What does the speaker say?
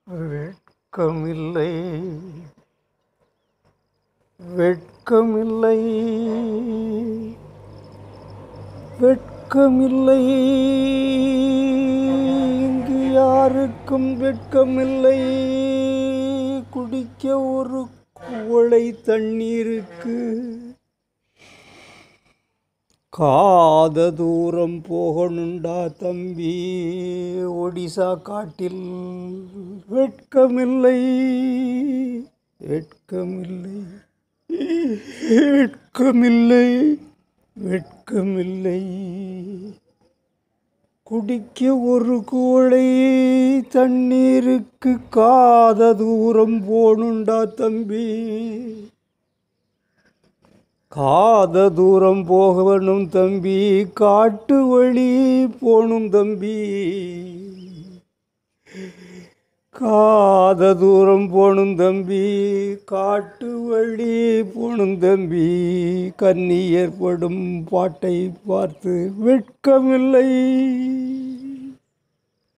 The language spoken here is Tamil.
வெட்கமில்லை வெட்கமில்லை வெட்கமில்லை இங்கு யாருக்கும் வெட்கமில்லை குடிக்க ஒரு குவளை தண்ணீருக்கு காத தூரம் போகணுண்டா தம்பி ஒடிசா காட்டில் வெட்கமில்லை வெட்கமில்லை வெட்கமில்லை வெட்கமில்லை குடிக்க ஒரு கூடை தண்ணீருக்கு காத தூரம் போணுண்டா தம்பி காத தூரம் போகணும் தம்பி காட்டு வழி போணும் தம்பி காத தூரம் போணும் தம்பி காட்டு வழி போணும் தம்பி கண்ணி ஏற்படும் பாட்டை பார்த்து வெட்கமில்லை